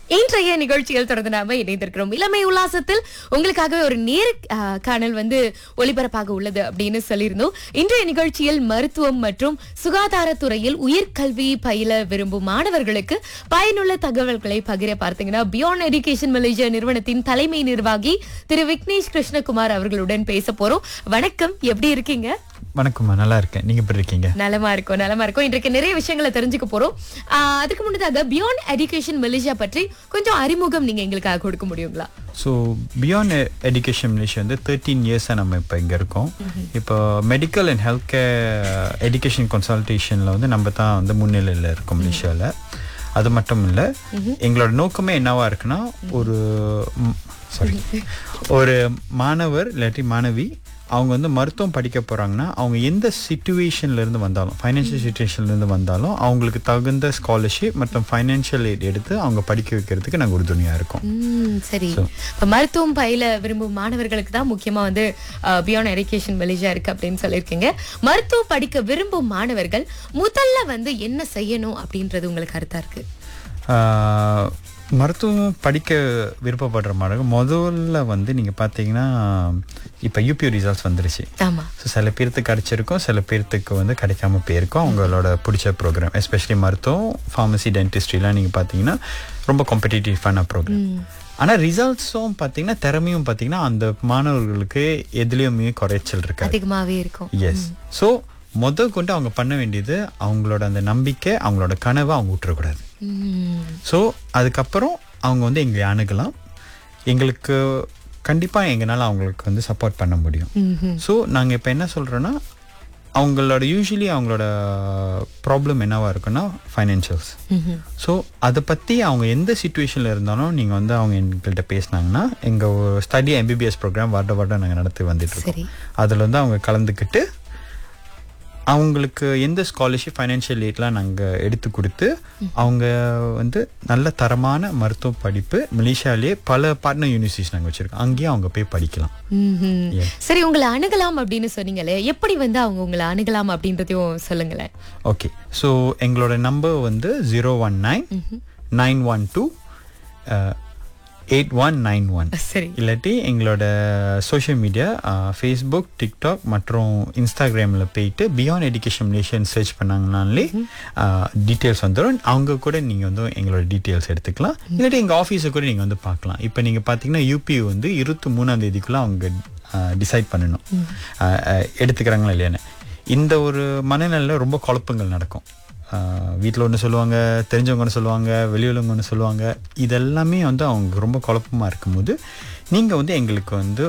இன்றைய நிகழ்ச்சியில் தொடர்ந்து நாம இணைந்திருக்கிறோம் இளமை உல்லாசத்தில் உங்களுக்காகவே ஒரு நேர் ஆ, காணல் வந்து ஒளிபரப்பாக உள்ளது அப்படின்னு சொல்லியிருந்தோம் இன்றைய நிகழ்ச்சியில் மருத்துவம் மற்றும் சுகாதாரத்துறையில் உயர்கல்வி பயில விரும்பும் மாணவர்களுக்கு பயனுள்ள தகவல்களை பகிர பார்த்தீங்கன்னா பியாண்ட் எஜுகேஷன் மலேசியா நிறுவனத்தின் தலைமை நிர்வாகி திரு விக்னேஷ் கிருஷ்ணகுமார் அவர்களுடன் பேச போறோம் வணக்கம் எப்படி இருக்கீங்க வணக்கம்மா நல்லா இருக்கேன் நீங்க எப்படி இருக்கீங்க நலமா இருக்கும் நலமா இருக்கும் இன்றைக்கு நிறைய விஷயங்களை தெரிஞ்சுக்க போறோம் ஆஹ் அதுக்கு முன்னதாக பியாண்ட் எஜுகேஷன் மலேசியா பற்றி கொஞ்சம் அறிமுகம் நீங்க எங்களுக்காக கொடுக்க முடியுங்களா ஸோ பியாண்ட் எஜுகேஷன் மலேசியா வந்து தேர்ட்டீன் இயர்ஸாக நம்ம இப்போ இங்கே இருக்கோம் இப்போ medical and health care education கன்சல்டேஷனில் வந்து நம்ம தான் வந்து முன்னிலையில் இருக்கோம் மலேசியாவில் அது மட்டும் இல்லை எங்களோட நோக்கமே என்னவா இருக்குன்னா ஒரு சாரி ஒரு மாணவர் இல்லாட்டி மாணவி அவங்க வந்து மருத்துவம் படிக்க போறாங்கன்னா அவங்க எந்த சுச்சுவேஷன்ல இருந்து வந்தாலும் ஃபைனான்சியல் சுச்சுவேஷன்ல இருந்து வந்தாலும் அவங்களுக்கு தகுந்த ஸ்காலர்ஷிப் மற்றும் ஃபைனான்சியல் எய்ட் எடுத்து அவங்க படிக்க வைக்கிறதுக்கு நாங்கள் உறுதுணையா இருக்கோம் ம் சரி இப்ப மருத்துவம் பயில விரும்பும் மாணவர்களுக்கு தான் முக்கியமா வந்து பியாண்ட் எஜுகேஷன் மலேசியா இருக்கு அப்படின்னு சொல்லியிருக்கீங்க மருத்துவம் படிக்க விரும்பும் மாணவர்கள் முதல்ல வந்து என்ன செய்யணும் அப்படின்றது உங்களுக்கு கருத்தா இருக்கு ஆஹ், மருத்துவம் படிக்க விருப்பப்படுற மாணவர்கள் முதல்ல வந்து நீங்கள் பார்த்தீங்கன்னா இப்போ யூபிஓ ரிசல்ட்ஸ் வந்துருச்சு ஆமா ஸோ சில பேர்த்துக்கு கிடைச்சிருக்கும் சில பேர்த்துக்கு வந்து கிடைக்காம போயிருக்கும் அவங்களோட பிடிச்ச ப்ரோக்ராம் எஸ்பெஷலி மருத்துவம் ஃபார்மசி டென்டிஸ்ட்ரிலாம் நீங்கள் பார்த்தீங்கன்னா ரொம்ப காம்படிட்டிவான ப்ரோக்ராம் ஆனால் ரிசல்ட்ஸும் பார்த்தீங்கன்னா திறமையும் பார்த்தீங்கன்னா அந்த மாணவர்களுக்கு எதுலேயுமே குறைச்சல் இருக்காது அதிகமாவே இருக்கும் எஸ் ஸோ முத கொண்டு அவங்க பண்ண வேண்டியது அவங்களோட அந்த நம்பிக்கை அவங்களோட கனவை அவங்க விட்டுறக்கூடாது ம் ஸோ அதுக்கப்புறம் அவங்க வந்து எங்களை அணுகலாம் எங்களுக்கு கண்டிப்பாக எங்களால் அவங்களுக்கு வந்து சப்போர்ட் பண்ண முடியும் ம்ஹும். ஸோ நாங்கள் இப்போ என்ன சொல்கிறோன்னா அவங்களோட யூஸ்வலி அவங்களோட ப்ராப்ளம் என்னவா இருக்குன்னா ஃபைனான்ஷியல்ஸ் ம்ஹும். ஸோ அதை பற்றி அவங்க எந்த சுச்சுவேஷனில் இருந்தாலும் நீங்கள் வந்து அவங்க எங்கள்கிட்ட பேசினாங்கன்னா எங்கள் ஸ்டடி எம்பிபிஎஸ் ப்ரோக்ராம் வருட வருடம் நாங்கள் நடத்தி வந்துட்டு இருக்கோம் சரி அதில் வந்து அவங்க கலந்துக்கிட்டு அவங்களுக்கு எந்த ஸ்காலர்ஷிப் ஃபைனான்ஷியல் எய்ட்லாம் நாங்கள் எடுத்து கொடுத்து அவங்க வந்து நல்ல தரமான மருத்துவ படிப்பு மலேசியாலேயே பல பார்ட்னர் யூனிவர்சிட்டிஸ் நாங்கள் வச்சுருக்கோம் அங்கேயும் அவங்க போய் படிக்கலாம் ம்ஹும். Yes. சரி உங்களை அணுகலாம் அப்படின்னு சொன்னீங்களே எப்படி வந்து அவங்க உங்களை அணுகலாம் அப்படின்றதையும் சொல்லுங்களேன் ஓகே ஸோ எங்களோட நம்பர் வந்து zero one nine nine one two eight one nine one சரி இல்லாட்டி எங்களோட சோஷியல் மீடியா ஃபேஸ்புக் டிக்டாக் மற்றும் இன்ஸ்டாகிராமில் போயிட்டு பியாண்ட் எஜுகேஷன் மலேசியன் சர்ச் பண்ணாங்கனாலே டீட்டெயில்ஸ் வந்துடும் அவங்க கூட நீங்கள் வந்து எங்களோட டீட்டெயில்ஸ் எடுத்துக்கலாம் இல்லாட்டி எங்கள் ஆஃபீஸை கூட நீங்கள் வந்து பார்க்கலாம் இப்போ நீங்கள் பார்த்தீங்கன்னா யூபி வந்து இருபத்தி மூணாம் தேதிக்குள்ளே அவங்க டிசைட் பண்ணணும் அஹ், அஹ், எடுத்துக்கிறாங்களா இல்லையான்னு இந்த ஒரு மனநிலையில் ரொம்ப குழப்பங்கள் நடக்கும் வீட்டில் ஒன்று சொல்லுவாங்க தெரிஞ்சவங்க ஒன்று சொல்லுவாங்க வெளியுள்ளவங்க ஒன்று சொல்லுவாங்க இதெல்லாமே வந்து அவங்க ரொம்ப குழப்பமாக இருக்கும்போது நீங்கள் வந்து எங்களுக்கு வந்து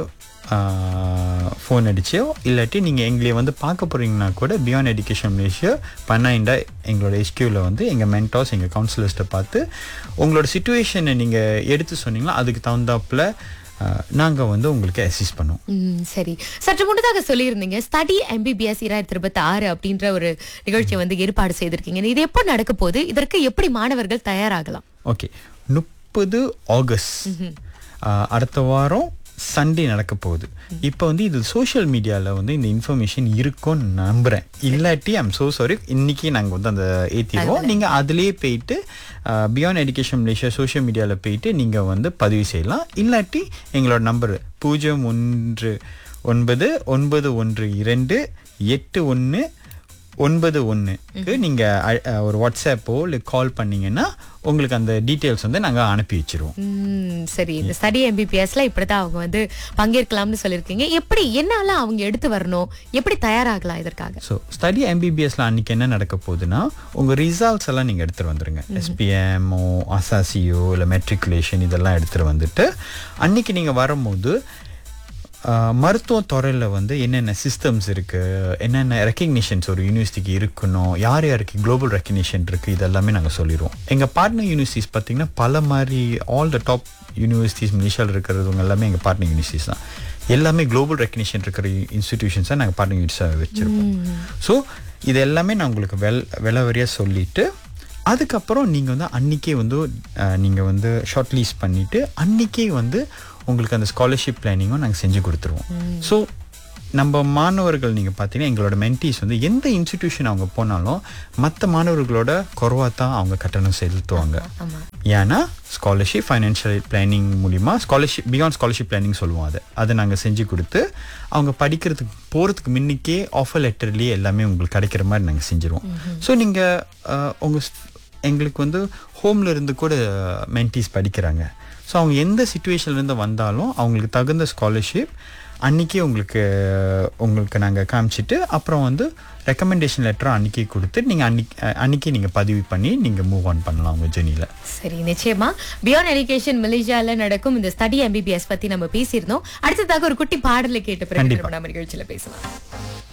ஃபோன் அடிச்சோ இல்லாட்டி நீங்கள் எங்களை வந்து பார்க்க போகிறீங்கன்னா கூட பியாண்ட் எஜுகேஷன் மலேசியா பன்னாயிண்டா எங்களோட எஸ்கியூவில் வந்து எங்கள் மென்டாஸ் எங்கள் கவுன்சிலர்ஸ்ட்டை பார்த்து உங்களோட சுச்சுவேஷனை நீங்கள் எடுத்து சொன்னீங்கன்னா அதுக்கு தகுந்தாப்புல நாங்கள் வந்து உங்களுக்கு அசிஸ்ட் பண்ணுவோம் ம், சரி சற்று முன்னதாக சொல்லியிருந்தீங்க ஸ்டடி எம்பிபிஎஸ் இரண்டாயிரத்தி இருபத்தி ஆறு அப்படின்ற ஒரு நிகழ்ச்சியை வந்து ஏற்பாடு செய்திருக்கீங்க இது எப்போ நடக்க போகுது இதற்கு எப்படி மாணவர்கள் தயாராகலாம் ஓகே முப்பது ஆகஸ்ட் ஆஹ், அடுத்த வாரம் சண்டே நடக்க போகுது இப்போ வந்து இது சோஷியல் மீடியாவில் வந்து இந்த இன்ஃபர்மேஷன் இருக்கும்னு நம்புகிறேன் இல்லாட்டி ஐம் so சாரி இன்னைக்கு நாங்கள் வந்து அந்த ஏற்றிடுவோம் நீங்கள் அதுலேயே போயிட்டு பியாண்ட் எஜுகேஷன் மலேசியா சோஷியல் மீடியாவில் போயிட்டு நீங்கள் வந்து பதிவு செய்யலாம் இல்லாட்டி எங்களோட நம்பர் பூஜ்ஜியம் ஒன்று ஒன்பது ஒன்பது ஒன்று இரண்டு எட்டு ஒன்று ஒன்பது ஒன்றுக்கு நீங்கள் ஒரு வாட்ஸ்அப்போ இல்லை கால் பண்ணீங்கன்னா உங்களுக்கு அந்த டீட்டெயில்ஸ் வந்து நாங்கள் அனுப்பி வச்சிருவோம் ம், சரி இந்த ஸ்டடி எம்பிபிஎஸ்ல இப்படிதான் அவங்க வந்து பங்கேற்கலாம்னு சொல்லியிருக்கீங்க எப்படி என்னால அவங்க எடுத்து வரணும் எப்படி தயாராகலாம் இதற்காக ஸோ ஸ்டடி எம்பிபிஎஸ்ல அன்னைக்கு என்ன நடக்க போகுதுன்னா உங்கள் ரிசல்ட்ஸ் எல்லாம் நீங்கள் எடுத்துகிட்டு வந்துருங்க எஸ்பிஎம்ஓ அசாசியோ இல்லை மெட்ரிகுலேஷன் இதெல்லாம் எடுத்துகிட்டு வந்துட்டு அன்னைக்கு நீங்கள் வரும்போது ஆஹ், மருத்துவ துறையில் வந்து என்னென்ன சிஸ்டம்ஸ் இருக்குது என்னென்ன ரெக்கக்னிஷன்ஸ் ஒரு யூனிவர்சிட்டிக்கு இருக்கணும் யார் யாருக்கு குளோபல் ரெக்கக்னிஷன் இருக்குது இதெல்லாமே நாங்கள் சொல்லிடுவோம் எங்கள் பார்ட்னர் யூனிவர்சிட்டிஸ் பார்த்தீங்கன்னா பல மாதிரி ஆல் த டாப் யூனிவர்சிட்டிஸ் மலேசியாவில் இருக்கிறவங்க எல்லாமே எங்கள் பார்ட்னர் யூனிவர்சிட்டிஸ் தான் எல்லாமே குளோபல் ரெக்கக்னிஷன் இருக்கிற இன்ஸ்டிடியூஷன்ஸாக நாங்கள் பார்ட்னர் யூனிவர்சிட்டிஸாக வச்சுருப்போம் ஸோ இது எல்லாமே நான் உங்களுக்கு வெல் விலவரியாக சொல்லிட்டு அதுக்கப்புறம் நீங்கள் வந்து அன்றைக்கே வந்து நீங்கள் வந்து ஷார்ட் லீஸ் பண்ணிவிட்டு அன்றைக்கே வந்து உங்களுக்கு அந்த ஸ்காலர்ஷிப் பிளானிங்கும் நாங்கள் செஞ்சு கொடுத்துருவோம் ஸோ நம்ம மாணவர்கள் நீங்கள் பார்த்தீங்கன்னா எங்களோட மென்டிஸ் வந்து எந்த இன்ஸ்டிடியூஷன் அவங்க போனாலும் மற்ற மாணவர்களோட குறைவாக தான் அவங்க கட்டணம் செலுத்துவாங்க ஆமா ஏன்னா ஸ்காலர்ஷிப் ஃபைனான்ஷியல் பிளானிங் மூலிமா ஸ்காலர்ஷிப் பியாண்ட் ஸ்காலர்ஷிப் பிளானிங் சொல்லுவோம் அதை அதை நாங்கள் செஞ்சு கொடுத்து அவங்க படிக்கிறதுக்கு போகிறதுக்கு முன்னுக்கே ஆஃபர் லெட்டர்லேயே எல்லாமே உங்களுக்கு கிடைக்கிற மாதிரி நாங்கள் செஞ்சுருவோம் ஸோ நீங்கள் உங்கள் எங்களுக்கு வந்து ஹோம்ல இருந்து கூட மென்டிஸ் படிக்கிறாங்க ஸோ அவங்க எந்த சுச்சுவேஷன்லேருந்து வந்தாலும் அவங்களுக்கு தகுந்த ஸ்காலர்ஷிப் அன்றைக்கே உங்களுக்கு உங்களுக்கு நாங்கள் காமிச்சிட்டு அப்புறம் வந்து ரெக்கமெண்டேஷன் லெட்டர் அன்றைக்கே கொடுத்து நீங்கள் அன்னைக்கு அன்றைக்கே நீங்கள் பதிவு பண்ணி நீங்கள் மூவ் ஆன் பண்ணலாம் உங்கள் ஜெர்னியில் சரி நிச்சயமா பியாண்ட் எஜுகேஷன் மலேசியால நடக்கும் இந்த ஸ்டடி எம்பிபிஎஸ் பத்தி நம்ம பேசியிருந்தோம் அடுத்ததாக ஒரு குட்டி பாடலை கேட்ட பிறகு கண்டிப்பா. நம்ம நிகழ்ச்சியில பேசலாம்